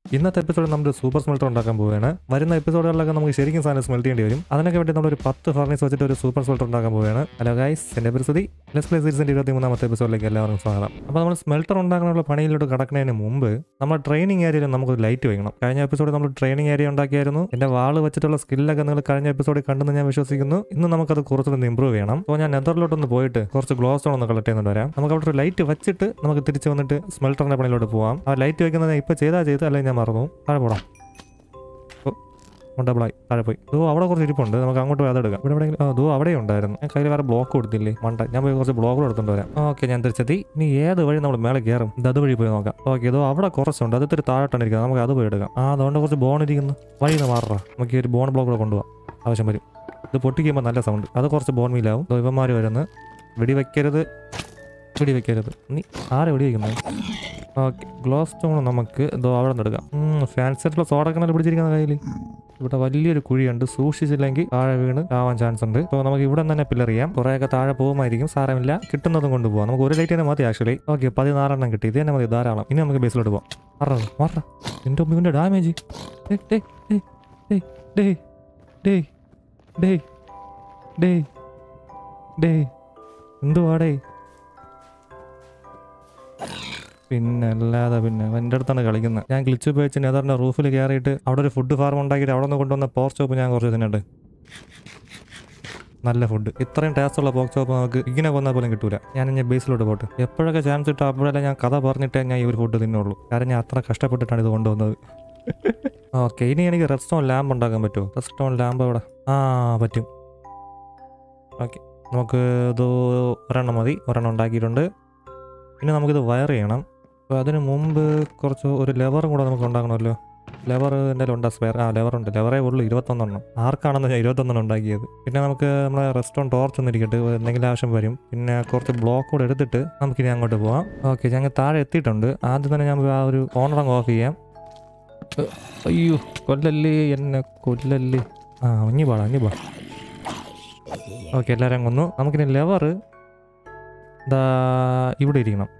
ഇന്നത്തെ എപ്പിസോഡിൽ നമ്മൾ സൂപ്പർ സ്മെൽറ്റർ ഉണ്ടാക്കാൻ പോവുകയാണ് വരുന്ന എപ്പിസോഡുകളിലൊക്കെ നമുക്ക് ശരിക്കും സാധനം സ്മെൽറ്റ് ചെയ്യേണ്ടി വരും അതിനൊക്കെ വേണ്ടി നമ്മൾ ഒരു പത്ത് ഫർണീസ് വെച്ചിട്ട് ഒരു സൂപ്പർ സ്മെൽറ്റർ ഉണ്ടാക്കാൻ പോവുകയാണ് ഹലോ ഗൈസ് എൻ്റെ പേര് സുധി ലെസ് പ്ലേ സീരീസിൻ്റെ ഇരുപത്തി മൂന്നാമത്തെ എപ്പിസോഡിലേക്ക് എല്ലാവർക്കും സ്വാഗതം അപ്പോൾ നമ്മൾ സ്മെൽറ്റർ ഉണ്ടാക്കാനുള്ള പണിയിലോട്ട് കടക്കുന്നതിന് മുമ്പ് നമ്മൾ ട്രെയിനിങ് ഏരിയയിൽ നമുക്ക് ലൈറ്റ് വയ്ക്കണം കഴിഞ്ഞ എപ്പിസോഡിൽ നമ്മൾ ട്രെയിനിങ് ഏരിയ ഉണ്ടാക്കിയായിരുന്നു എൻ്റെ വാള് വെച്ചിട്ടുള്ള സ്കില്ലൊക്കെ നിങ്ങൾ കഴിഞ്ഞ എപ്പിസോഡിൽ കണ്ടെന്ന് ഞാൻ വിശ്വസിക്കുന്നു ഇന്ന് നമുക്കത് കുറച്ചുകൂടി ഇമ്പ്രൂവ് ചെയ്യണം അപ്പോൾ ഞാൻ നെതറിലോട്ടൊന്ന് പോയിട്ട് കുറച്ച് ഗ്ലോ സ്റ്റോൺ ഒന്ന് കളക്ട് ചെയ്യുന്നുണ്ട് വരാം നമുക്ക് അവിടെ ഒരു ലൈറ്റ് വെച്ചിട്ട് നമുക്ക് തിരിച്ച് വന്നിട്ട് സ്മെൽറ്ററിന്റെ പണിയിലോട്ട് പോവാം ആ ലൈറ്റ് വെക്കുന്നത് ഞാൻ ഇപ്പോൾ ചെയ്താൽ ചെയ്ത് അല്ലെങ്കിൽ ഞാൻ മറന്നു താഴെ പോടാം ഡബിളായി താഴെ പോയി ദോ അവിടെ കുറച്ച് ഇരിപ്പുണ്ട് നമുക്ക് അങ്ങോട്ട് പോയി അതെടുക്കാം ഇവിടെ എവിടെയെങ്കിലും ആ ദോ അവിടെ ഉണ്ടായിരുന്നു ഞാൻ കയ്യിൽ വേറെ ബ്ലോക്ക് കൊടുത്തില്ലേ മണ്ട ഞാൻ പോയി കുറച്ച് ബ്ലോക്കുകൾ എടുത്തോണ്ട് വരാം ഓക്കെ ഞാൻ തിരിച്ചെത്തി ഇനി ഏത് വഴി നമ്മൾ മേലെ കയറും ഇത് അതുവഴി പോയി നോക്കാം ഓക്കെ ഇതോ അവിടെ കുറച്ചുണ്ട് അത് ഇത്തിരി താഴോട്ടാണ് ഇരിക്കുന്നത് നമുക്ക് അത് പോയി എടുക്കാം ആ അതുകൊണ്ട് കുറച്ച് ബോൺ ഇരിക്കുന്നു വഴി നിന്ന് മാറാ നമുക്ക് ഈ ഒരു ബോൺ ബ്ലോക്ക് കൂടെ കൊണ്ടുപോകാം ആവശ്യം വരും ഇത് പൊട്ടിക്കുമ്പോൾ നല്ല സൗണ്ട് അത് കുറച്ച് ബോൺ മീലാവും ദോ ഇവന്മാർ വരുന്നു വെടി വെക്കരുത് വെടി വെക്കരുത് നീ ആരെ വെടി വെക്കുന്നത് ഓക്കെ ഗ്ലോ സ്റ്റോൺ നമുക്ക് ഇതോ അവിടെ നിന്ന് എടുക്കാം ഫാൻസിലുള്ള സോഡക്കണൽ പിടിച്ചിരിക്കുന്ന കയ്യിൽ ഇവിടെ വലിയൊരു കുഴിയുണ്ട് സൂക്ഷിച്ചില്ലെങ്കിൽ താഴെ വീണ് ആവാൻ ചാൻസ് ഉണ്ട് അപ്പോൾ നമുക്ക് ഇവിടെ നിന്ന് തന്നെ പില്ലർ ചെയ്യാം കുറേയൊക്കെ താഴെ പോകുമായിരിക്കും സാരമില്ല കിട്ടുന്നതും കൊണ്ടുപോകാം നമുക്ക് ഒരു ലൈറ്റ് തന്നെ മതി ആക്ച്വലി ഓക്കെ പതിനാറെണ്ണം കിട്ടി ഇത് തന്നെ മതി ധാരാളം ഇനി നമുക്ക് ബേസിലോട്ട് പോകാം മാറാ മാറാ എൻ്റെ ഒമ്മിൻ്റെ ഡാമേജ് ഡേ ഡേ ഡേ ഡേ ഡേ ഡേ ഡേ എന്തുവാടേ പിന്നെ അല്ലാതെ പിന്നെ എൻ്റെ അടുത്താണ് കളിക്കുന്നത് ഞാൻ ഗ്ലിച്ച് ഉപയോഗിച്ച് നെതറിൻ്റെ റൂഫിൽ കയറിയിട്ട് അവിടെ ഒരു ഫുഡ് ഫാർം ഉണ്ടാക്കിയിട്ട് അവിടെ നിന്ന് കൊണ്ടുവന്ന പോർക്ക് ചോപ്പ് ഞാൻ കുറച്ച് തിന്നുണ്ട് നല്ല ഫുഡ് ഇത്രയും ടേസ്റ്റുള്ള പോർക്ക് ചോപ്പ് നമുക്ക് ഇങ്ങനെ കൊന്നാൽ പോലും കിട്ടൂല ഞാൻ ഇനി ബേസിലോട്ട് പോട്ട് എപ്പോഴൊക്കെ ചാൻസ് കിട്ടും അപ്പോഴെല്ലാം ഞാൻ കഥ പറഞ്ഞിട്ടേ ഞാൻ ഈ ഒരു ഫുഡ് തിന്നുള്ളൂ കാരണം ഞാൻ അത്ര കഷ്ടപ്പെട്ടിട്ടാണ് ഇത് കൊണ്ടുവന്നത് ഓക്കെ ഇനി എനിക്ക് റെഡ് സ്റ്റോൺ ലാമ്പ് ഉണ്ടാക്കാൻ പറ്റുമോ റെഡ് സ്റ്റോൺ ലാമ്പ് എവിടെ ആ പറ്റും ഓക്കെ നമുക്ക് ഇത് ഒരെണ്ണം മതി ഒരെണ്ണം ഉണ്ടാക്കിയിട്ടുണ്ട് ഇനി നമുക്കിത് വയർ ചെയ്യണം അപ്പോൾ അതിന് മുമ്പ് കുറച്ച് ഒരു ലെവറും കൂടെ നമുക്ക് ഉണ്ടാക്കണമല്ലോ ലെവർ എൻ്റെ ഉണ്ടാ സ്പെയർ ആ ലെവറുണ്ട് ലെവറേ ഉള്ളൂ ഇരുപത്തൊന്നെണ്ണം ആർക്കാണെന്ന് ഞാൻ ഇരുപത്തൊന്നെണ്ണം ഉണ്ടാക്കിയത് പിന്നെ നമുക്ക് നമ്മളെ റെസ്റ്റോറൻറ്റ് ടോർച്ച് ഒന്ന് ഇരിക്കട്ടെ എന്തെങ്കിലും ആവശ്യം വരും പിന്നെ കുറച്ച് ബ്ലോക്ക് കൂടെ എടുത്തിട്ട് നമുക്കിനി അങ്ങോട്ട് പോവാം ഓക്കെ ഞങ്ങൾ താഴെ എത്തിയിട്ടുണ്ട് ആദ്യം തന്നെ ഞാൻ ആ ഒരു ഓണറങ്ങ് ഓഫ് ചെയ്യാം ഏ, അയ്യോ കൊല്ലല്ലേ എന്നെ കൊല്ലല്ലേ ആ ഇനി പാടാം ഇനി പാടാം ഓക്കെ എല്ലാവരും കൊന്നു നമുക്കിനി ലെവർ ദാ ഇവിടെ ഇരിക്കണം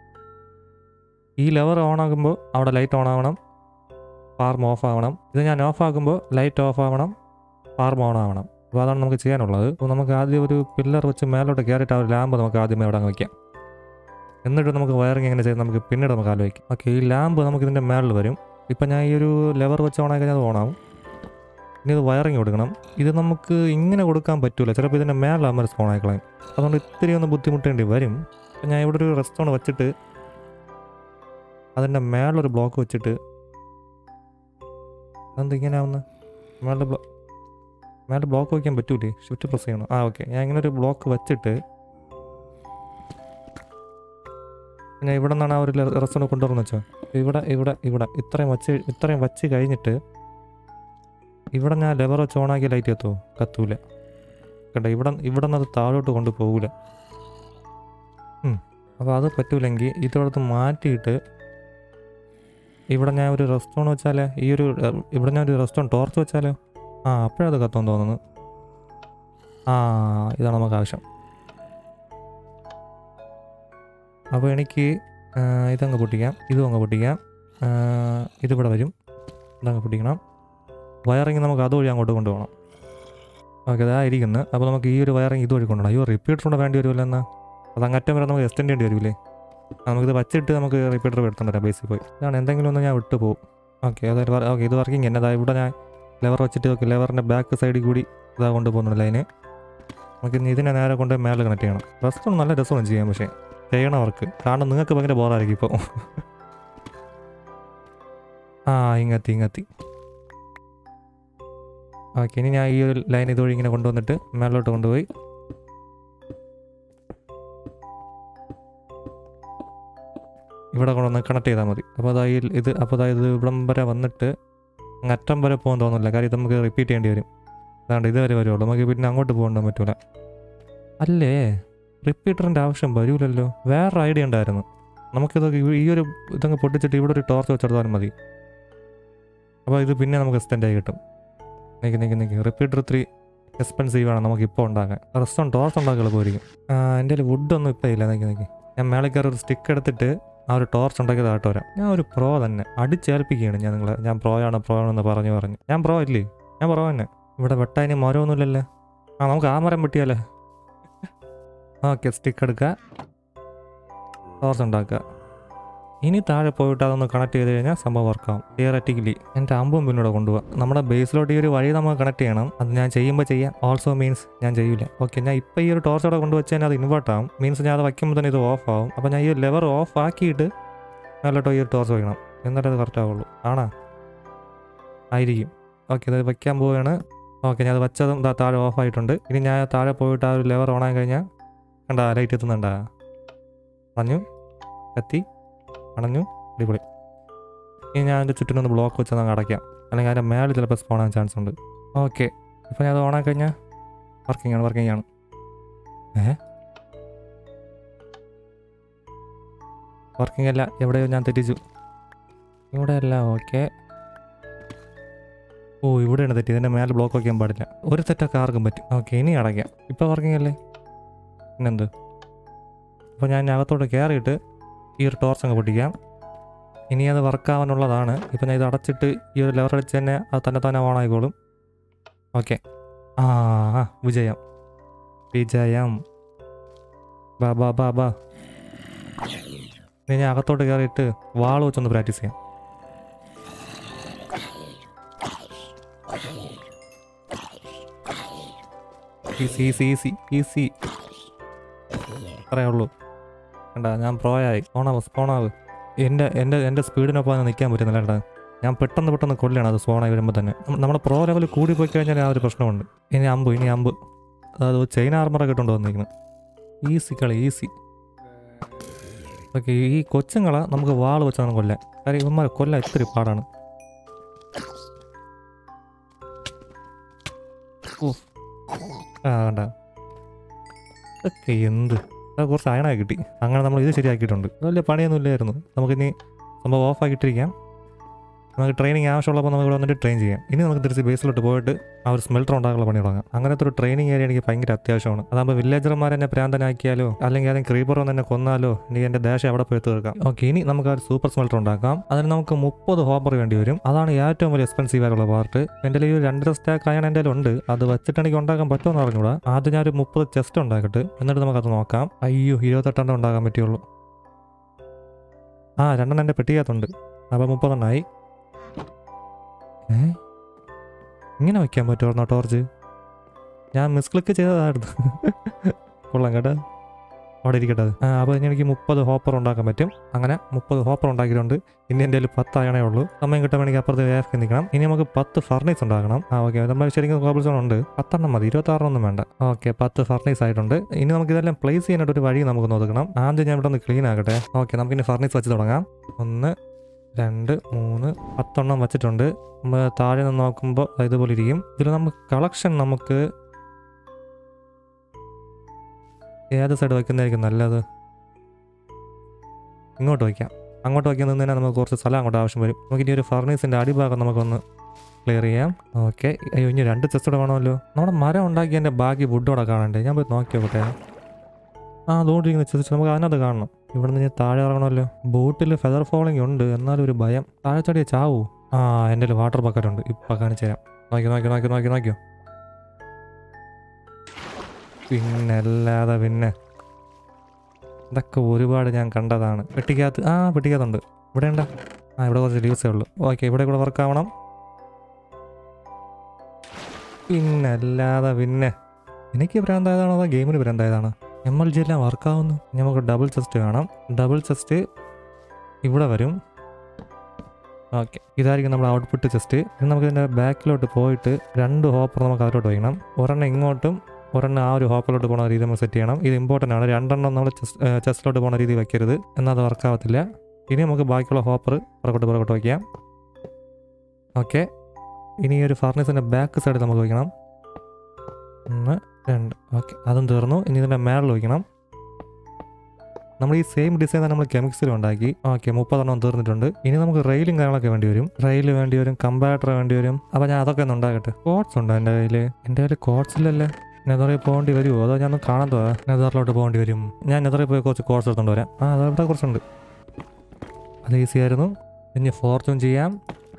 ഈ ലെവർ ഓൺ ആകുമ്പോൾ അവിടെ ലൈറ്റ് ഓൺ ആവണം ഫാർം ഓഫ് ആവണം ഇത് ഞാൻ ഓഫ് ആക്കുമ്പോൾ ലൈറ്റ് ഓഫ് ആവണം ഫാർം ഓൺ ആവണം അപ്പോൾ അതാണ് നമുക്ക് ചെയ്യാനുള്ളത് അപ്പോൾ നമുക്ക് ആദ്യം ഒരു പില്ലർ വെച്ച് മേലോട്ട് കയറിയിട്ട് ആ ഒരു ലാമ്പ് നമുക്ക് ആദ്യമേ അവിടെ അങ്ങ് വയ്ക്കാം എന്നിട്ട് നമുക്ക് വയറിങ് എങ്ങനെ ചെയ്ത് നമുക്ക് പിന്നീട് നമുക്ക് ആലോചിക്കാം ഓക്കെ ഈ ലാമ്പ് നമുക്ക് ഇതിൻ്റെ മേളിൽ വരും ഇപ്പം ഞാൻ ഈ ഒരു ലെവർ വെച്ച് ഓൺ ആക്കി കഴിഞ്ഞാൽ അത് ഓണാവും ഇനി ഇത് വയറിങ് കൊടുക്കണം ഇത് നമുക്ക് ഇങ്ങനെ കൊടുക്കാൻ പറ്റൂല ചിലപ്പോൾ ഇതിൻ്റെ മേളിലാകുമ്പോൾ സ്പോൺ ആയിക്കളയും അതുകൊണ്ട് ഇത്തിരി ഒന്ന് ബുദ്ധിമുട്ടേണ്ടി വരും അപ്പം ഞാൻ ഇവിടെ ഒരു റെസ്റ്റോറൻറ്റ് വെച്ചിട്ട് അതിൻ്റെ മേളൊരു ബ്ലോക്ക് വെച്ചിട്ട് അതെന്ത് ഇങ്ങനെ ആവുന്ന മേളിൽ ബ്ലോ മേളിൽ ബ്ലോക്ക് വയ്ക്കാൻ പറ്റൂലേ ഷിഫ്റ്റ് പ്രസ് ചെയ്യണം ആ ഓക്കെ ഞാൻ ഇങ്ങനെ ഒരു ബ്ലോക്ക് വെച്ചിട്ട് ഞാൻ ഇവിടെ നിന്നാണ് ആ ഒരു റെസ്റ്റോറൻറ്റ് കൊണ്ടുവരുന്നത് വെച്ചാൽ ഇവിടെ ഇവിടെ ഇവിടെ ഇത്രയും വച്ച് ഇത്രയും വച്ച് കഴിഞ്ഞിട്ട് ഇവിടെ ഞാൻ ലെവർ വെച്ച് ഓണാക്കി ലൈറ്റ് എത്തുമോ കത്തൂല കണ്ട ഇവിടെ ഇവിടെ നിന്ന് അത് താഴോട്ട് കൊണ്ടുപോകൂല അപ്പോൾ അത് പറ്റൂലെങ്കിൽ ഇതോടത്ത് മാറ്റിയിട്ട് ഇവിടെ ഞാൻ ഒരു റെസ്റ്റോറൻറ്റ് വെച്ചാലേ ഈ ഒരു ഏർ, ഇവിടെ ഞാൻ ഒരു റെസ്റ്റോറൻറ്റ് ടോർച്ച് വെച്ചാലോ ആ അപ്പോഴത് കത്തുമെന്ന് തോന്നുന്നു ആ ഇതാണ് നമുക്ക് ആവശ്യം അപ്പോൾ എനിക്ക് ആ, ഇതങ്ങ് പൊട്ടിക്കാം ഇതും അങ്ങ് പൊട്ടിക്കാം ആ, ഇതിവിടെ വരും ഇതങ്ങ് പൊട്ടിക്കണം വയറിങ് നമുക്ക് അതുവഴി അങ്ങോട്ട് കൊണ്ടുപോകണം ഓക്കെ അതാ ഇരിക്കുന്നത് അപ്പോൾ നമുക്ക് ഈ ഒരു വയറിങ് ഇതുവഴി കൊണ്ടുപോകണം അയ്യോ റിപ്പീറ്റർ കൂടെ വേണ്ടി വരുമല്ലോ എന്നാൽ അത് അങ്ങറ്റം വരെ നമുക്ക് എക്സ്റ്റെൻഡ് ചെയ്യേണ്ടി വരില്ലേ ആ, നമുക്കിത് വച്ചിട്ട് നമുക്ക് റിപ്പീറ്റർ എടുത്തോണ്ട് വരാം ബേസിൽ പോയി ഇതാണ് എന്തെങ്കിലും ഒന്ന് ഞാൻ വിട്ടു പോകും ഓക്കെ അതായത് ഓക്കെ ഇത് വർക്കിംഗ് തന്നെ അതായത് ഇവിടെ ഞാൻ ലെവർ വെച്ചിട്ട് നോക്കി ലെവറിൻ്റെ ബാക്ക് സൈഡിൽ കൂടി ഇതാ കൊണ്ടുപോകുന്നുണ്ട് ലൈന് നമുക്ക് ഇനി ഇതിനെ നേരെ കൊണ്ട് മേലെ കണക്ട് ചെയ്യണം റെസ്റ്റോറൻറ്റ് നല്ല രസമാണ് ചെയ്യാൻ പക്ഷേ ചെയ്യണം അവർക്ക് കാരണം നിങ്ങൾക്ക് ഭയങ്കര ബോറായിരിക്കും ഇപ്പോൾ ആ ഇങ്ങത്തി ഇങ്ങത്തി ഓക്കെ ഇനി ഞാൻ ഈ ഒരു ലൈൻ ഇതുവഴി ഇങ്ങനെ കൊണ്ടുവന്നിട്ട് മേലോട്ട് കൊണ്ടുപോയി ഇവിടെ കൊണ്ടുവന്ന് കണക്ട് ചെയ്താൽ മതി അപ്പോൾ അതായത് ഇത് അപ്പോൾ അതായത് ഇവിടം വരെ വന്നിട്ട് അങ്ങ് അറ്റം വരെ പോകാൻ തോന്നുന്നില്ല കാര്യം ഇത് നമുക്ക് റിപ്പീറ്റ് ചെയ്യേണ്ടി വരും അതാണ്ട് ഇതുവരെ വരുള്ളൂ നമുക്ക് പിന്നെ അങ്ങോട്ട് പോകേണ്ട പറ്റൂല അല്ലേ റിപ്പീറ്ററിൻ്റെ ആവശ്യം വരൂലല്ലോ വേറെ ഐഡിയ ഉണ്ടായിരുന്നു നമുക്കിത് ഈ ഒരു ഇതങ്ങ് പൊട്ടിച്ചിട്ട് ഇവിടെ ഒരു ടോർച്ച് വെച്ചെടുത്താലും മതി അപ്പോൾ ഇത് പിന്നെ നമുക്ക് എക്സ്റ്റെൻഡ് ആയി കിട്ടും നിൽക്ക് നിൽക്ക് നിൽക്ക് റിപ്പീറ്റർ ഇത്തിരി എക്സ്പെൻസീവ് ആണ് നമുക്ക് ഇപ്പോൾ ഉണ്ടാക്കാൻ റെസ്റ്റോറൻറ്റ് ടോർച്ച് ഉണ്ടാക്കി എളുപ്പമായിരിക്കും എൻ്റെ കയ്യിൽ വുഡൊന്നും ഇപ്പോൾ ഇല്ല നിൽക്ക് നിൽക്ക് ഞാൻ മേലെ കയറി ഒരു സ്റ്റിക്ക് എടുത്തിട്ട് ആ ഒരു ടോർച്ച് ഉണ്ടാക്കിയത് ആയിട്ട് വരാം ഞാൻ ഒരു പ്രോ തന്നെ അടിച്ചേൽപ്പിക്കുകയാണ് ഞാൻ നിങ്ങളെ ഞാൻ പ്രോയാണ് പ്രോ ആണെന്ന് പറഞ്ഞു പറഞ്ഞു ഞാൻ പ്രോ ഇല്ലേ ഞാൻ പ്രോ തന്നെ ഇവിടെ വെട്ടാനി മരമൊന്നുമില്ലല്ലേ ആ നമുക്ക് ആ മരം വെട്ടിയാലേ ഓക്കെ സ്റ്റിക്ക് എടുക്കുക ടോർച്ച് ഉണ്ടാക്കുക ഇനി താഴെ പോയിട്ട് അതൊന്ന് കണക്ട് ചെയ്ത് കഴിഞ്ഞാൽ സംഭവം വർക്കാവും തിയററ്റിക്കലി എൻ്റെ അമ്പും പിന്നോട് കൊണ്ടുപോകാം നമ്മുടെ ബേസിലോട്ട് ഈ ഒരു വഴി നമുക്ക് കണക്ട് ചെയ്യണം അത് ഞാൻ ചെയ്യുമ്പോൾ ചെയ്യാം ഓൾസോ മീൻസ് ഞാൻ ചെയ്യില്ല ഓക്കെ ഞാൻ ഇപ്പോൾ ഈ ഒരു ടോർച്ച് അവിടെ കൊണ്ടുവച്ച് കഴിഞ്ഞാൽ അത് ഇൻവേർട്ട് ആവും മീൻസ് ഞാൻ അത് വയ്ക്കുമ്പോൾ തന്നെ ഇത് ഓഫ് ആവും അപ്പോൾ ഞാൻ ഈ ഒരു ലെവർ ഓഫ് ആക്കിയിട്ട് നല്ലോട്ടോ ഈ ഒരു ടോർച്ച് വയ്ക്കണം എന്നിട്ട് അത് കറക്റ്റ് ആവുള്ളൂ ആണോ ആയിരിക്കും ഓക്കെ ഇത് വയ്ക്കാൻ പോവുകയാണ് ഓക്കെ ഞാൻ അത് വെച്ചതും ദാ താഴെ ഓഫ് ആയിട്ടുണ്ട് ഇനി ഞാൻ താഴെ പോയിട്ട് ആ ഒരു ലെവർ ഓൺ ആയി കഴിഞ്ഞാൽ കണ്ടാ ലൈറ്റ് എത്തുന്നുണ്ടാ അണഞ്ഞു കത്തി അണഞ്ഞു അടിപൊളി ഇനി ഞാൻ അതിൻ്റെ ചുറ്റിനൊന്ന് ബ്ലോക്ക് വെച്ച് അങ്ങ് അടയ്ക്കാം അല്ലെങ്കിൽ അതിൻ്റെ മേളിൽ ചിലപ്പോൾ സ്പോൺ ആകാൻ ചാൻസ് ഉണ്ട് ഓക്കെ ഇപ്പം ഞാൻ അത് ഓണാക്കി കഴിഞ്ഞാൽ വർക്കിംഗ് ആണ് വർക്കിംഗ് ആണ് ഏ വർക്കിംഗ് അല്ല എവിടെയോ ഞാൻ തെറ്റിച്ചു ഇവിടെ അല്ല ഓക്കെ ഓ ഇവിടെയാണ് തെറ്റി ഇതിൻ്റെ മേലെ ബ്ലോക്ക് വയ്ക്കാൻ പാടില്ല ഒരു തെറ്റൊക്കെ ആർക്കും പറ്റും ഓക്കെ ഇനി അടയ്ക്കാം ഇപ്പോൾ വർക്കിംഗ് അല്ലേ പിന്നെന്ത് അപ്പോൾ ഞാൻ അകത്തോട്ട് കയറിയിട്ട് ഈ ഒരു ടോർച്ച് അങ്ങ് പൊട്ടിക്കാം ഇനി അത് വർക്കാവാനുള്ളതാണ് ഇപ്പം ഞാൻ ഇത് അടച്ചിട്ട് ഈ ഒരു ലെവർ അടിച്ച് തന്നെ അത് തന്നെ തന്നെ ഓൺ ആയിക്കോളും ഓക്കെ ആ ആ, വിജയം വിജയം ബാ ബാ ബാ ബാ ഇനി ഞാൻ അകത്തോട്ട് കയറിയിട്ട് വാൾ വെച്ചൊന്ന് പ്രാക്ടീസ് ചെയ്യാം ഈസി ഈസി ഈസി ഈസി അത്രേ ഉള്ളൂ കണ്ട ഞാൻ പ്രോയായി സ്പോണാവ് സ്പോണാവ് എൻ്റെ എൻ്റെ എൻ്റെ സ്പീഡിനൊപ്പം അതിന് നിൽക്കാൻ പറ്റുന്നില്ല കേട്ടോ ഞാൻ പെട്ടെന്ന് പെട്ടെന്ന് കൊല്ലാണ് അത് സ്പോണായി വരുമ്പോൾ തന്നെ നമ്മ- നമ്മുടെ പ്രോ ലെവൽ കൂടി പോയി കഴിഞ്ഞാൽ ആ ഒരു പ്രശ്നമുണ്ട് ഇനി അമ്പ് ഇനി അമ്പ് അതായത് ചെയിൻ ആർമറൊക്കെ ഇട്ടുകൊണ്ട് വന്നിരിക്കുന്നത് ഈസി കളി ഈസി ഓക്കെ ഈ കൊച്ചുങ്ങളെ നമുക്ക് വാൾ വെച്ചാണ് കൊല്ലാൻ കാര്യം ഇവന്മാരെ കൊല്ലാൻ ഇത്തിരി പാടാണ് ഉഫ്. ആ കണ്ട ഇതൊക്കെ എന്ത് അത് കുറച്ച് അയണായി കിട്ടി അങ്ങനെ നമ്മൾ ഇത് ശരിയാക്കിയിട്ടുണ്ട് അത് വലിയ പണിയൊന്നും ഇല്ലായിരുന്നു നമുക്കിനി സംഭവം ഓഫ് ആക്കിയിട്ടിരിക്കാം നമുക്ക് ട്രെയിനിങ് ആവശ്യമുള്ളപ്പോൾ നമുക്ക് ഇവിടെ വന്നിട്ട് ട്രെയിൻ ചെയ്യാം ഇനി നമുക്ക് തിരിച്ച് ബേസിലോട്ട് പോയിട്ട് ആ ഒരു സ്മെൽറ്റർ ഉണ്ടാക്കാനുള്ള പണി തുടങ്ങാം അങ്ങനത്തെ ഒരു ട്രെയിനിങ് ഏരിയ എനിക്ക് ഭയങ്കര അത്യാവശ്യമാണ് അതാകുമ്പോൾ വില്ലേജർമാർ എന്നെ പ്രാന്തനാക്കിയാലോ അല്ലെങ്കിൽ ആരെങ്കിലും ക്രീപ്പർ വന്ന് എന്നെ കൊന്നാലോ ഇനി എൻ്റെ ദേശം അവിടെ പോയി തീർക്കാം ഓക്കെ ഇനി നമുക്ക് ആ ഒരു സൂപ്പർ സ്മെൽറ്റർ ഉണ്ടാക്കാം അതിന് നമുക്ക് മുപ്പത് ഹോപ്പർ വേണ്ടി വരും അതാണ് ഏറ്റവും വലിയ എക്സ്പെൻസീവ് ആയിട്ടുള്ള പാർട്ട് എൻ്റെ ഈ ഒരു രണ്ടര സ്റ്റാക്ക് അയൺ എൻ്റെ ഉണ്ട് അത് വെച്ചിട്ട് എനിക്ക് ഉണ്ടാക്കാൻ പറ്റുമെന്ന് അറിഞ്ഞൂടാ ആദ്യം ഞാൻ ഒരു മുപ്പത് ചെസ്റ്റ് ഉണ്ടാക്കട്ടെ എന്നിട്ട് നമുക്കത് നോക്കാം അയ്യോ ഇരുപത്തെട്ടെണ്ണം ഉണ്ടാക്കാൻ പറ്റുള്ളൂ ആ രണ്ടെണ്ണം എൻ്റെ പെട്ടിക്കകത്തുണ്ട് അപ്പോൾ മുപ്പതെണ്ണമായി ഏ ഇങ്ങനെ വയ്ക്കാൻ പറ്റുമായിരുന്നോ ടോർച്ച് ഞാൻ മിസ് ക്ലിക്ക് ചെയ്തതായിരുന്നു കൊള്ളാം കേട്ടോ അവിടെ ഇരിക്കട്ടെ അത്. ആ അപ്പോൾ ഇനി എനിക്ക് മുപ്പത് ഹോപ്പർ ഉണ്ടാക്കാൻ പറ്റും അങ്ങനെ മുപ്പത് ഹോപ്പർ ഉണ്ടാക്കിയിട്ടുണ്ട് ഇനി എൻ്റെ കയ്യിൽ പത്ത് അയണേ ഉള്ളൂ സമയം കിട്ടുമ്പോൾ അപ്പുറത്ത് വേഫ് നിൽക്കണം ഇനി നമുക്ക് പത്ത് ഫർണീസ് ഉണ്ടാക്കണം ആ ഓക്കെ നമ്മൾ ശരിക്കും കോബിൾ സോൺ ഉണ്ട് പത്തെണ്ണം മതി ഇരുപത്താറൊന്നും വേണ്ട ഓക്കെ പത്ത് ഫർണീസ് ആയിട്ടുണ്ട് ഇനി നമുക്ക് ഇതെല്ലാം പ്ലേസ് ചെയ്യാനായിട്ട് ഒരു വഴി നമുക്ക് നോക്കണം ആദ്യം ഞാൻ ഇവിടെ ഒന്ന് ക്ലീൻ ആക്കട്ടെ ഓക്കെ നമുക്ക് ഇനി ഫർണീസ് വെച്ച് തുടങ്ങാം ഒന്ന് രണ്ട് മൂന്ന് പത്തെണ്ണം വെച്ചിട്ടുണ്ട് നമ്മൾ താഴെ നിന്ന് നോക്കുമ്പോൾ ഇതുപോലെ ഇരിക്കും ഇതിൽ നമുക്ക് കളക്ഷൻ നമുക്ക് ഏത് സൈഡ് വയ്ക്കുന്നതായിരിക്കും നല്ലത് ഇങ്ങോട്ട് വയ്ക്കാം അങ്ങോട്ട് വയ്ക്കാൻ നിന്ന് തന്നെ നമുക്ക് കുറച്ച് സ്ഥലം അങ്ങോട്ട് ആവശ്യം വരും നമുക്ക് ഇനി ഒരു ഫർണീസിൻ്റെ അടിഭാഗം നമുക്കൊന്ന് ക്ലിയർ ചെയ്യാം ഓക്കെ അയ്യോ ഇനി രണ്ട് ചെസ്റ്റോടെ വേണമല്ലോ നമ്മുടെ മരം ഉണ്ടാക്കിയതിൻ്റെ ബാക്കി വുഡോടെ കാണണ്ടേ ഞാൻ പോയി നോക്കി നോക്കട്ടെ ആ അതുകൊണ്ടിരിക്കുന്ന ചെസ്റ്റ് നമുക്ക് അതിനകത്ത് കാണണം ഇവിടെ നിന്ന് താഴെ ഇറങ്ങണമല്ലോ ബോട്ടിൽ ഫെദർ ഫോളിംഗ് ഉണ്ട് എന്നാലും ഒരു ഭയം താഴെ ചടിയ ചാവൂ ആ എൻ്റെ കയ്യിൽ വാട്ടർ ബക്കറ്റ് ഉണ്ട് ഇപ്പം കാണിച്ചു തരാം നോക്കി നോക്കി നോക്കി നോക്കി നോക്കിയോ പിന്നെ അല്ലാതെ പിന്നെ ഇതൊക്കെ ഒരുപാട് ഞാൻ കണ്ടതാണ് പെട്ടിക്കകത്ത് ആ പെട്ടിക്കകത്തുണ്ട് ഇവിടെ ഉണ്ട ആ ഇവിടെ കുറച്ച് ലീവ്സേ ഉള്ളൂ ഓക്കെ ഇവിടെ കൂടെ വർക്ക് ആവണം പിന്നെ അല്ലാതെ പിന്നെ എനിക്ക് ഭ്രാന്തായതാണോ അതോ ഗെയിമിന് ഭ്രാന്തായതാണ് എം എൽ ജി എല്ലാം വർക്കാവുന്നു ഇനി നമുക്ക് ഡബിൾ ചെസ്റ്റ് കാണാം ഡബിൾ ചെസ്റ്റ് ഇവിടെ വരും ഓക്കെ ഇതായിരിക്കും നമ്മുടെ ഔട്ട്പുട്ട് ചെസ്റ്റ് ഇനി നമുക്ക് ഇതിൻ്റെ ബാക്കിലോട്ട് പോയിട്ട് രണ്ട് ഹോപ്പർ നമുക്ക് അതിലോട്ട് വയ്ക്കണം ഒരെണ്ണം ഇങ്ങോട്ടും ഒരെണ്ണം ആ ഒരു ഹോപ്പിലോട്ട് പോകുന്ന രീതി നമ്മൾ സെറ്റ് ചെയ്യണം ഇത് ഇമ്പോർട്ടൻ്റ് ആണ് രണ്ടെണ്ണം നമ്മൾ ചെസ്റ്റിലോട്ട് പോകുന്ന രീതി വയ്ക്കരുത് എന്നാൽ അത് വർക്ക് ആവത്തില്ല ഇനി നമുക്ക് ബാക്കിയുള്ള ഹോപ്പർ പുറകോട്ട് പുറകോട്ട് വയ്ക്കാം ഓക്കെ ഇനി ഈ ഒരു ഫർണീസിൻ്റെ ബാക്ക് സൈഡ് നമുക്ക് വയ്ക്കണം ഒന്ന് രണ്ട് ഓക്കെ അതും തീർന്നു ഇനി ഇതിൻ്റെ മേളിൽ വയ്ക്കണം നമ്മൾ ഈ സെയിം ഡിസൈൻ തന്നെ നമ്മൾ കെമിക്സിൽ ഉണ്ടാക്കി ഓക്കെ മുപ്പതെണ്ണം തീർന്നിട്ടുണ്ട് ഇനി നമുക്ക് റെയിലും കാര്യങ്ങളൊക്കെ വേണ്ടി വരും റെയിൽ വേണ്ടി വരും കമ്പാറ്റർ വേണ്ടി വരും അപ്പോൾ ഞാൻ അതൊക്കെ ഒന്ന് ഉണ്ടാക്കട്ടെ കോട്സ് ഉണ്ടോ എൻ്റെ കയ്യിൽ എൻ്റെ കയ്യിൽ കോട്സ് ഇല്ലല്ലേ നെതറിൽ പോകേണ്ടി വരുമോ അതോ ഞാൻ ഒന്ന് കാണാൻ തോന്നാ നെതറിലോട്ട് പോകേണ്ടി വരും ഞാൻ നെതറിൽ പോയി കുറച്ച് കോഴ്സ് എടുത്തോണ്ട് വരാം ആ അതവിടെ കുറച്ചുണ്ട് അത് ഈസി ആയിരുന്നു ഇനി ഫോർച്ചും ചെയ്യാം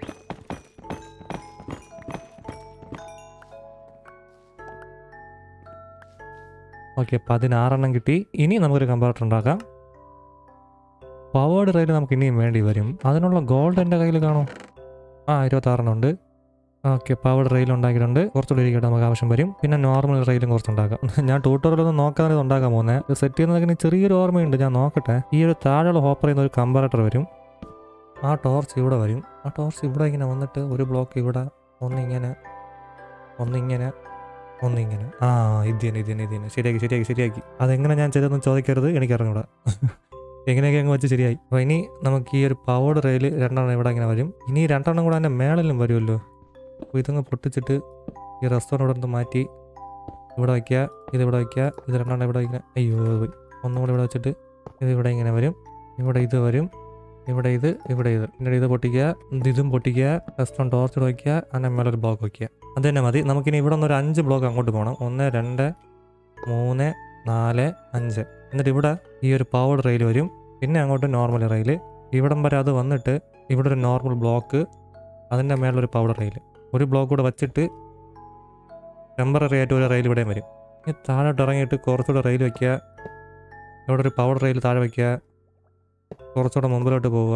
ഓക്കെ പതിനാറെണ്ണം കിട്ടി ഇനി നമുക്കൊരു കമ്പാർട്ടർ ഉണ്ടാക്കാം പവേർഡ് റെയിൽ നമുക്ക് ഇനിയും വേണ്ടി വരും അതിനുള്ള ഗോൾഡ് എൻ്റെ കയ്യിൽ കാണും ആ ഇരുപത്താറെണ്ണം ഉണ്ട് ഓക്കെ പവേർഡ് റെയിൽ ഉണ്ടാക്കിയിട്ടുണ്ട് കുറച്ചുകൂടി ഇരിക്കട്ടെ നമുക്ക് ആവശ്യം വരും പിന്നെ നോർമൽ റെയിലും കുറച്ച് ഉണ്ടാക്കാം ഞാൻ ട്യൂട്ടോറിയലൊന്നും നോക്കാതെ ഇത് ഉണ്ടാക്കാൻ പോകുന്നത് ഇത് സെറ്റ് ചെയ്യുന്നതിന് ചെറിയൊരു ഓർമ്മയുണ്ട് ഞാൻ നോക്കട്ടെ ഈ ഒരു താഴെയുള്ള ഹോപ്പർ ചെയ്യുന്ന ഒരു കമ്പാറേറ്റർ വരും ആ ടോർച്ച് ഇവിടെ വരും ആ ടോർച്ച് ഇവിടെ ഇങ്ങനെ വന്നിട്ട് ഒരു ബ്ലോക്ക് ഇവിടെ ഒന്നിങ്ങനെ ഒന്നിങ്ങനെ ഒന്നിങ്ങനെ ആ ഇത് തന്നെ ഇത് തന്നെ ഇത് തന്നെ ശരിയാക്കി ശരിയാക്കി ശരിയാക്കി അതെങ്ങനെ ഞാൻ ചെയ്തതെന്ന് ചോദിക്കരുത് എനിക്കറിഞ്ഞൂടാ എങ്ങനെയൊക്കെ അങ്ങ് വെച്ച് ശരിയായി അപ്പോൾ ഇനി നമുക്ക് ഈ ഒരു പവേർഡ് റെയിൽ രണ്ടെണ്ണം ഇവിടെ ഇങ്ങനെ വരും ഇനി ഈ രണ്ടെണ്ണം കൂടെ എൻ്റെ മേളിലും വരുമല്ലോ അപ്പോൾ ഇതങ്ങ് പൊട്ടിച്ചിട്ട് ഈ റെസ്റ്റോറൻറ്റ് ഇവിടെ നിന്ന് മാറ്റി ഇവിടെ വയ്ക്കുക ഇത് ഇവിടെ വയ്ക്കുക ഇത് രണ്ടെണ്ണം ഇവിടെ വയ്ക്കുക അയ്യോ അത് പോയി ഒന്നും കൂടെ ഇവിടെ വെച്ചിട്ട് ഇത് ഇവിടെ ഇങ്ങനെ വരും ഇവിടെ ഇത് വരും ഇവിടെ ഇത് ഇവിടെ ഇത് പിന്നെ ഇത് പൊട്ടിക്കുക ഇത് ഇതും പൊട്ടിക്കുക റെസ്റ്റോറൻറ്റ് ടോർച്ച് വയ്ക്കുക അതിൻ്റെ മേലെ ഒരു ബ്ലോക്ക് വയ്ക്കുക അത് തന്നെ മതി നമുക്കിനി ഇവിടെ നിന്ന് ഒരു അഞ്ച് ബ്ലോക്ക് അങ്ങോട്ട് പോകണം ഒന്ന് രണ്ട് മൂന്ന് നാല് അഞ്ച് എന്നിട്ട് ഇവിടെ ഈ ഒരു പവർഡ് റെയിൽ വരും പിന്നെ അങ്ങോട്ട് നോർമൽ റെയിൽ ഇവിടം വരെ അത് വന്നിട്ട് ഇവിടെ ഒരു നോർമൽ ബ്ലോക്ക് അതിൻ്റെ മേലൊരു പവർഡ് റെയിൽ ഒരു ബ്ലോക്ക് കൂടെ വച്ചിട്ട് ടെമ്പററി ആയിട്ട് ഒരു റെയിൽ ഇവിടെയും വരും ഇനി താഴോട്ട് ഇറങ്ങിയിട്ട് കുറച്ചുകൂടെ റെയിൽ വയ്ക്കുക ഇവിടെ ഒരു പവർഡ് റെയിൽ താഴെ വയ്ക്കുക കുറച്ചുകൂടെ മുമ്പിലോട്ട് പോവുക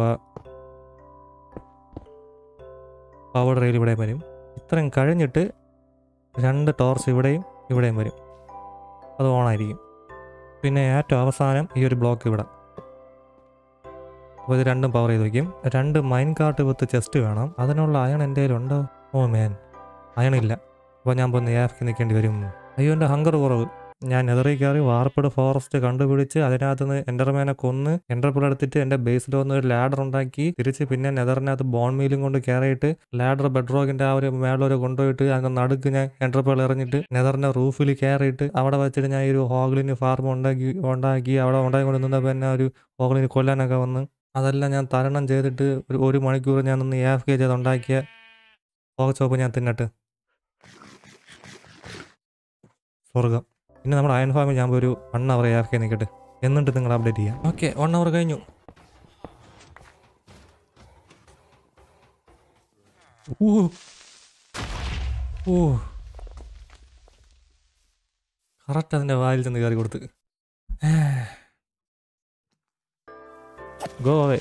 പവർഡ് റെയിൽ ഇവിടെയും വരും ഇത്രയും കഴിഞ്ഞിട്ട് രണ്ട് ടോർച്ച് ഇവിടെയും ഇവിടെയും വരും അത് ഓണായിരിക്കും പിന്നെ ഏറ്റവും അവസാനം ഈ ഒരു ബ്ലോക്ക് ഇവിടെ അപ്പോൾ ഇത് രണ്ടും പവർ ചെയ്ത് വയ്ക്കും രണ്ട് മൈൻ കാർട്ട് വിത്ത് ചെസ്റ്റ് വേണം അതിനുള്ള അയൺ എൻ്റെ കയ്യിലുണ്ടോ ഓ മേൻ അയണില്ല അപ്പോൾ ഞാൻ പോയി നേഫ്ക്ക് നിൽക്കേണ്ടി വരും അയ്യോ എൻ്റെ ഹങ്കർ കുറവ് ഞാൻ നെതറിൽ കയറി വാർപ്പട് ഫോറസ്റ്റ് കണ്ടുപിടിച്ച് അതിനകത്ത് നിന്ന് എൻ്റർമാനെ കൊന്ന് എൻ്റർപിൾ എടുത്തിട്ട് എൻ്റെ ബേസിൽ വന്ന് ഒരു ലാഡർ ഉണ്ടാക്കി തിരിച്ച് പിന്നെ നെതറിനകത്ത് ബോൺ മീലും കൊണ്ട് കയറിയിട്ട് ലാഡർ ബെഡ്റോക്കിൻ്റെ ആ ഒരു മേളൊരു കൊണ്ടുപോയിട്ട് അതിൻ്റെ നടുക്ക് ഞാൻ എൻ്റർപിൾ എറിഞ്ഞിട്ട് നെതറിൻ്റെ റൂഫിൽ കയറിയിട്ട് അവിടെ വെച്ചിട്ട് ഞാൻ ഈ ഒരു ഹോഗ്ലിന് ഫാർം ഉണ്ടാക്കി ഉണ്ടാക്കി അവിടെ ഉണ്ടാക്കി കൊണ്ട് നിന്നപ്പോൾ എന്നെ ഒരു ഹോഗ്ലിന് കൊല്ലാനൊക്കെ വന്ന് അതെല്ലാം ഞാൻ തരണം ചെയ്തിട്ട് ഒരു ഒരു മണിക്കൂർ ഞാൻ നിന്ന് എഫ് കെ ചെയ്ത് ഉണ്ടാക്കിയ ഹോഗ് ചോപ്പ് ഞാൻ തിന്നിട്ട് സ്വർഗം പിന്നെ നമ്മുടെ അയൺ ഫാമിൽ ഞാൻ പോയി ഒരു വൺ അവർ എഫ് കെ നിൽക്കട്ടെ എന്നിട്ട് നിങ്ങൾ അപ്ഡേറ്റ് ചെയ്യാം ഓക്കെ വൺ അവർ കഴിഞ്ഞു ഊ ഓ കറക്റ്റ് അതിൻ്റെ വായിൽ ചെന്ന് കയറി കൊടുത്ത് ഗോ അവേ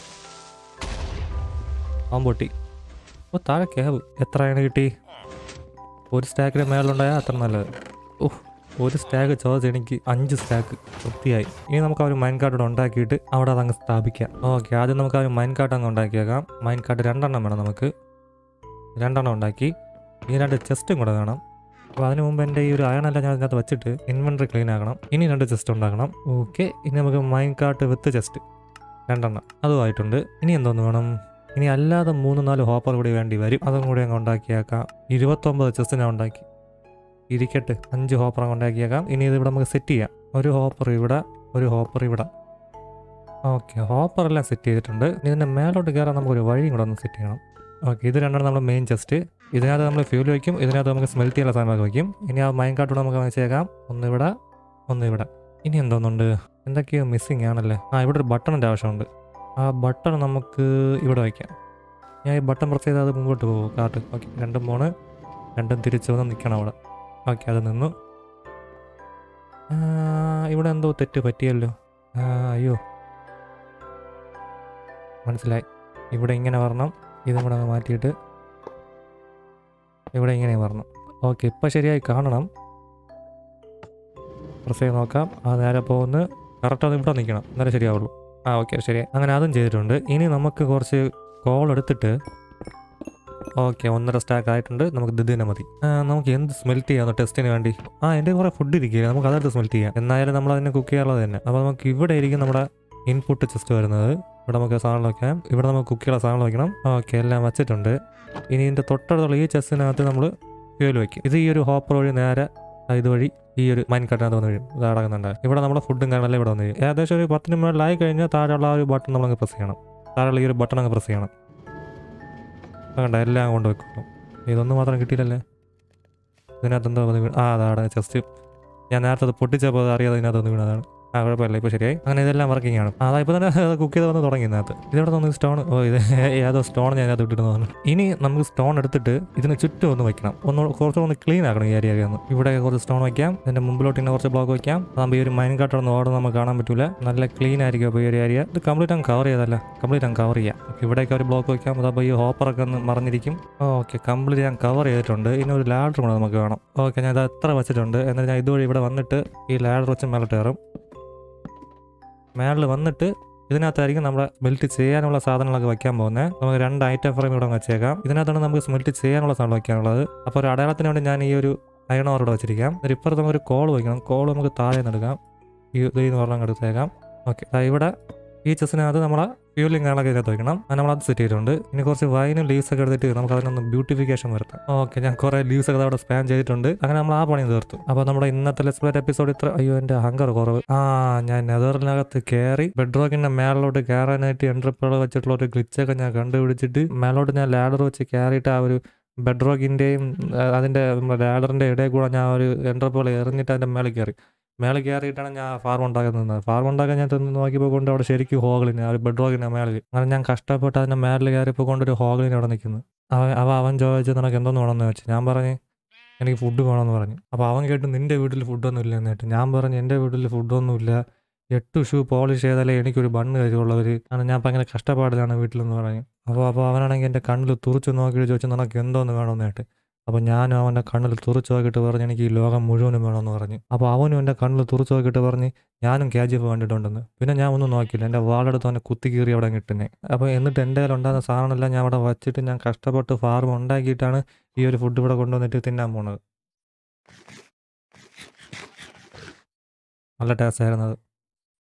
അവൻ പൊട്ടി ഓ താഴെ ക്യാബ് എത്ര അയണ് കിട്ടി ഒരു സ്റ്റാക്കിന് മേലുണ്ടായാൽ അത്ര നല്ലത് ഓ ഒരു സ്റ്റാക്ക് ചോദിച്ച എനിക്ക് അഞ്ച് സ്റ്റാക്ക് വൃത്തിയായി ഇനി നമുക്ക് ആ ഒരു മൈൻ കാർഡ് ഇവിടെ ഉണ്ടാക്കിയിട്ട് അവിടെ അതങ്ങ് സ്ഥാപിക്കാം ഓക്കെ ആദ്യം നമുക്ക് ആ ഒരു മൈൻ കാർഡ് അങ്ങ് ഉണ്ടാക്കിയേക്കാം മൈൻ കാർഡ് രണ്ടെണ്ണം വേണം നമുക്ക് രണ്ടെണ്ണം ഉണ്ടാക്കി ഈ രണ്ട് ചെസ്റ്റും കൂടെ വേണം അപ്പോൾ അതിന് മുമ്പ് എൻ്റെ ഈ ഒരു അയണെല്ലാം ഞാൻ അതിനകത്ത് വെച്ചിട്ട് ഇൻവെൻട്രി ക്ലീൻ ആക്കണം ഇനി രണ്ട് ചെസ്റ്റ് ഉണ്ടാക്കണം ഓക്കെ ഇനി നമുക്ക് മൈൻ കാർട്ട് വിത്ത് ചെസ്റ്റ് രണ്ടെണ്ണം അതുമായിട്ടുണ്ട് ഇനി എന്തോന്ന് വേണം ഇനി അല്ലാതെ മൂന്ന് നാല് ഹോപ്പർ കൂടി വേണ്ടി വരും അതും കൂടി അങ്ങ് ഉണ്ടാക്കിയേക്കാം ഇരുപത്തൊമ്പത് ചെസ്റ്റ് ഞാൻ ഉണ്ടാക്കി ഇരിക്കട്ടെ അഞ്ച് ഹോപ്പർ അങ്ങ് ഉണ്ടാക്കിയേക്കാം ഇനി ഇത് ഇവിടെ നമുക്ക് സെറ്റ് ചെയ്യാം ഒരു ഹോപ്പർ ഇവിടെ ഒരു ഹോപ്പർ ഇവിടെ ഓക്കെ ഹോപ്പർ എല്ലാം സെറ്റ് ചെയ്തിട്ടുണ്ട് ഇനി ഇതിൻ്റെ മേലോട്ട് കയറാൻ നമുക്കൊരു വഴിയും കൂടെ ഒന്ന് സെറ്റ് ചെയ്യണം ഓക്കെ ഇത് രണ്ടാണ് നമ്മുടെ മെയിൻ ചെസ്റ്റ് ഇതിനകത്ത് നമ്മൾ ഫ്യൂൽ വയ്ക്കും ഇതിനകത്ത് നമുക്ക് സ്മെൽറ്റ് ചെയ്യാനുള്ള സാധനമൊക്കെ വയ്ക്കും ഇനി ആ മൈൻ കാർട്ടൂടെ നമുക്ക് വെച്ചേക്കാം ഒന്ന് ഇവിടെ ഒന്ന് ഇവിടെ ഇനി എന്തോന്നുണ്ട് എന്തൊക്കെയോ മിസ്സിങ് ആണല്ലേ ആ ഇവിടെ ഒരു ബട്ടണിൻ്റെ ആവശ്യമുണ്ട് ആ ബട്ടൺ നമുക്ക് ഇവിടെ വയ്ക്കാം ഞാൻ ഈ ബട്ടൺ പ്രസ് ചെയ്താൽ അത് മുമ്പോട്ട് പോകും കാർട്ട് ഓക്കെ രണ്ടും പോണ് രണ്ടും തിരിച്ചു വന്ന് നിൽക്കണം അവിടെ ഓക്കെ അത് നിന്നു ആ, ഇവിടെ എന്തോ തെറ്റ് പറ്റിയല്ലോ ആ, അയ്യോ മനസ്സിലായി ഇവിടെ ഇങ്ങനെ വരണം ഇതും കൂടെ അങ്ങ് മാറ്റിയിട്ട് ഇവിടെ ഇങ്ങനെ വരണം ഓക്കെ ഇപ്പം ശരിയായി കാണണം പ്രസ് ചെയ്ത് നോക്കാം ആ നേരെ പോകുന്നു കറക്റ്റ് അത് ഇവിടെ നിൽക്കണം എന്നാലേ ശരിയാവുള്ളൂ ആ ഓക്കെ ശരി അങ്ങനെ അതും ചെയ്തിട്ടുണ്ട് ഇനി നമുക്ക് കുറച്ച് കോൾ എടുത്തിട്ട് ഓക്കെ ഒന്നര സ്റ്റാക്ക് ആയിട്ടുണ്ട് നമുക്ക് ഇത് തന്നെ മതി ആ, നമുക്ക് എന്ത് സ്മെൽറ്റ് ചെയ്യാം ടെസ്റ്റിന് വേണ്ടി ആ എൻ്റെ കുറേ ഫുഡ് ഇരിക്കുക നമുക്ക് അതെടുത്ത് സ്മെൽറ്റ് ചെയ്യാം എന്നായാലും നമ്മൾ അതിനെ കുക്ക് ചെയ്യാനുള്ളത് തന്നെ അപ്പോൾ നമുക്ക് ഇവിടെ ഇരിക്കും നമ്മുടെ ഇൻപുട്ട് ചെസ്റ്റ് വരുന്നത് ഇവിടെ നമുക്ക് സാധനം വയ്ക്കാം ഇവിടെ നമുക്ക് കുക്ക് ചെയ്യാനുള്ള സാധനം വയ്ക്കണം ഓക്കെ എല്ലാം വെച്ചിട്ടുണ്ട് ഇനി ഇതിൻ്റെ തൊട്ടടുത്തുള്ള ഈ ചെസ്റ്റിനകത്ത് നമ്മൾ ഫ്യൂൽ വയ്ക്കും ഇത് ഈ ഒരു ഹോപ്പർ വഴി നേരെ ആ ഇതുവഴി ഈ ഒരു മൈൻ കട്ടിനകത്ത് വന്ന് വീഴും ഇത് അടങ്ങുന്നുണ്ട് ഇവിടെ നമ്മുടെ ഫുഡും കാര്യങ്ങളെല്ലാം ഇവിടെ വന്ന് വീഴും ഏകദേശം ഒരു പത്തിന് മുകളിലായി കഴിഞ്ഞാൽ താഴെയുള്ള ആ ഒരു ബട്ടൺ നമ്മളങ്ങ് പ്രസ് ചെയ്യണം താഴെയുള്ള ഈ ഒരു ബട്ടൺ അങ്ങ് പ്രസ് ചെയ്യണം വേണ്ട എല്ലാം കൊണ്ട് വെക്കും ഇതൊന്നും മാത്രം കിട്ടിയില്ലല്ലേ ഇതിനകത്ത് എന്തോ വന്ന് വീണ് ആ അതാണ് ജസ്റ്റ് ഞാൻ നേരത്തെ അത് പൊട്ടിച്ചപ്പോൾ അത് അറിയാതെ ഇതിനകത്ത് വന്ന് വീണതാണ് ആ കുഴപ്പമില്ല ഇപ്പോൾ ശരിയായി അങ്ങനെ ഇതെല്ലാം വർക്കിംഗ് ആണ് ആ ഇപ്പോൾ തന്നെ കുക്ക് ചെയ്ത് വന്ന് തുടങ്ങി ഇതിനകത്ത് ഇതിവിടെ നിന്ന് സ്റ്റോൺ ഓ ഇത് ഏതോ സ്റ്റോൺ ഞാൻ അതിനകത്ത് ഇട്ടിട്ട് തോന്നുന്നു ഇനി നമുക്ക് സ്റ്റോൺ എടുത്തിട്ട് ഇതിന് ചുറ്റും ഒന്ന് വയ്ക്കണം ഒന്ന് കുറച്ചുകൂടെ ഒന്ന് ക്ലീൻ ആക്കണം ഈ ഏരിയ ഒന്ന് ഇവിടെ കുറച്ച് സ്റ്റോൺ വയ്ക്കാം ഇതിന്റെ മുമ്പിലോട്ട് ഇങ്ങനെ കുറച്ച് ബ്ലോക്ക് വയ്ക്കാം അതാകുമ്പോൾ ഈ ഒരു മൈൻ കാട്ടൊന്നും ഓടുന്ന നമുക്ക് കാണാൻ പറ്റില്ല നല്ല ക്ലീൻ ആയിരിക്കും അപ്പോൾ ഈ ഒരു ഏരിയ ഇത് കംപ്ലീറ്റ് അങ്ങ് കവർ ചെയ്തല്ല കംപ്ലീറ്റ് അങ്ങ് കവർ ചെയ്യാം അപ്പോൾ ഇവിടേക്ക് ഒരു ബ്ലോക്ക് വയ്ക്കാം അതപ്പോൾ ഈ ഹോപ്പറൊക്കെ ഒന്ന് മറിഞ്ഞിരിക്കും ഓക്കെ കംപ്ലീറ്റ് ഞാൻ കവർ ചെയ്തിട്ടുണ്ട് ഇനി ഒരു ലാഡർ കൂടെ നമുക്ക് വേണം ഓക്കെ ഞാൻ ഇത് എത്ര വെച്ചിട്ടുണ്ട് എന്നാൽ ഞാൻ ഇതുവഴി ഇവിടെ വന്നിട്ട് ഈ ലാഡർ വെച്ച് മേലോട്ട് കയറും മേളിൽ വന്നിട്ട് ഇതിനകത്തായിരിക്കും നമ്മുടെ സ്മെൽറ്റ് ചെയ്യാനുള്ള സാധനങ്ങളൊക്കെ വെക്കാൻ പോകുന്നത് നമുക്ക് രണ്ട് ഐറ്റം ഫ്രെയിം ഇവിടെ അങ്ങ് വെച്ചേക്കാം ഇതിനകത്താണ് നമുക്ക് സ്മെൽറ്റ് ചെയ്യാനുള്ള സാധനം വെക്കാനുള്ളത് അപ്പോൾ ഒരു അടയാളത്തിന് വേണ്ടി ഞാൻ ഈ ഒരു അയൺ ഓർ ഇവിടെ വെച്ചിരിക്കാം എന്നിട്ട് ഇപ്പുറത്ത് നമുക്ക് ഒരു കോൾ വയ്ക്കണം കോൾ നമുക്ക് താഴെ നിന്ന് എടുക്കാം ഈ ഇതിൽ നിന്ന് പറഞ്ഞാൽ എടുത്തേക്കാം ഓക്കെ ഇവിടെ ഈ ചെസ്സിനകത്ത് നമ്മളെ ഫ്യൂലിംഗ് കാണൊക്കെ ഇതിനകത്ത് വയ്ക്കണം അത് നമ്മളത് സെറ്റ് ചെയ്തിട്ടുണ്ട് ഇനി കുറച്ച് വൈനും ലീവ്സ് ഒക്കെ എടുത്തിട്ട് നമുക്ക് അതിനൊന്ന് ബ്യൂട്ടിഫിക്കേഷൻ വരുത്താം ഓക്കെ ഞാൻ കുറേ ലീവ്സ് ഒക്കെ അവിടെ സ്പാൻ ചെയ്തിട്ടുണ്ട് അങ്ങനെ നമ്മൾ ആ പണി തീർത്തു അപ്പോൾ നമ്മുടെ ഇന്നത്തെ ലെസ്പ്ലേറ്റ് എപ്പിസോഡ് ഇത്ര അയ്യോ എൻ്റെ ഹങ്കർ കുറവ് ആ ഞാൻ നെതറിനകത്ത് കയറി ബെഡ്റോക്കിൻ്റെ മേളിലോട്ട് കയറാനായിട്ട് എൻട്രപ്പുകൾ വെച്ചിട്ടുള്ള ഒരു ഗ്ലിച്ചൊക്കെ ഞാൻ കണ്ടുപിടിച്ചിട്ട് മേലോട്ട് ഞാൻ ലാഡർ വെച്ച് കയറിയിട്ട് ആ ഒരു ബെഡ്റോക്കിൻ്റെയും അതിൻ്റെ ലാഡറിൻ്റെ ഇടയിൽ കൂടെ ഞാൻ ഒരു എൻട്രപ്പുകൾ എറിഞ്ഞിട്ട് അതിൻ്റെ മേളിൽ കയറി മേളിൽ കയറിയിട്ടാണ് ഞാൻ ഫാർം ഉണ്ടാക്കാൻ നിന്നത് ഫാർം ഉണ്ടാക്കാൻ ഞാൻ ചെന്ന് നോക്കിയപ്പോൾ കൊണ്ട് അവിടെ ശരിക്കും ഹോഗിളിന് ആ ഒരു ബെഡ്റോക്കിൻ്റെ മേളിൽ അങ്ങനെ ഞാൻ കഷ്ടപ്പെട്ട് അതിൻ്റെ മേളിൽ കയറിയപ്പോൾ കൊണ്ട് ഒരു ഹോഗിളിന് അവിടെ നിൽക്കുന്നു അവൻ അവ അവൻ ചോദിച്ചു നിനക്ക് എന്തോന്ന് വേണമെന്ന് വെച്ച് ഞാൻ പറഞ്ഞു എനിക്ക് ഫുഡ് വേണമെന്ന് പറഞ്ഞു അപ്പോൾ അവൻ കേട്ട് നിൻ്റെ വീട്ടിൽ ഫുഡൊന്നും ഇല്ല എന്നിട്ട് ഞാൻ പറഞ്ഞു എൻ്റെ വീട്ടിൽ ഫുഡൊന്നും ഇല്ല എട്ട് ഷൂ പോളിഷ് ചെയ്താലേ എനിക്കൊരു ബണ്ണ് കഴിവുള്ളവർ ആണ് ഞാൻ അപ്പം അങ്ങനെ കഷ്ടപ്പാടിലാണ് വീട്ടിലെന്ന് പറഞ്ഞു അപ്പോൾ അപ്പോൾ അവനാണെങ്കിൽ എൻ്റെ കണ്ണിൽ തുറച്ച് നോക്കിയിട്ട് ചോദിച്ചു നിനക്ക് എന്തോന്ന് വേണമെന്ന് കേട്ട് അപ്പോൾ ഞാനും അവൻ്റെ കണ്ണിൽ തുറച്ച് നോക്കിയിട്ട് പറഞ്ഞു എനിക്ക് ഈ ലോകം മുഴുവനും വേണമെന്ന് പറഞ്ഞു അപ്പോൾ അവനും എൻ്റെ കണ്ണിൽ തുറച്ച് നോക്കിയിട്ട് പറഞ്ഞ് ഞാനും കെ ജി എഫ് കണ്ടിട്ടുണ്ടെന്ന് പിന്നെ ഞാൻ ഒന്നും നോക്കിയില്ല എൻ്റെ വാളെടുത്ത് അവനെ കുത്തി കീറി അവിടെ കിട്ടുന്നത് അപ്പോൾ എന്നിട്ട് എൻ്റെ കയ്യിൽ ഉണ്ടാകുന്ന സാധനമെല്ലാം ഞാൻ അവിടെ വച്ചിട്ട് ഞാൻ കഷ്ടപ്പെട്ട് ഫാർം ഉണ്ടാക്കിയിട്ടാണ് ഈ ഒരു ഫുഡ് ഇവിടെ കൊണ്ടുവന്നിട്ട് തിന്നാൻ പോണത് നല്ല ടേസ്റ്റ് ആയിരുന്നത്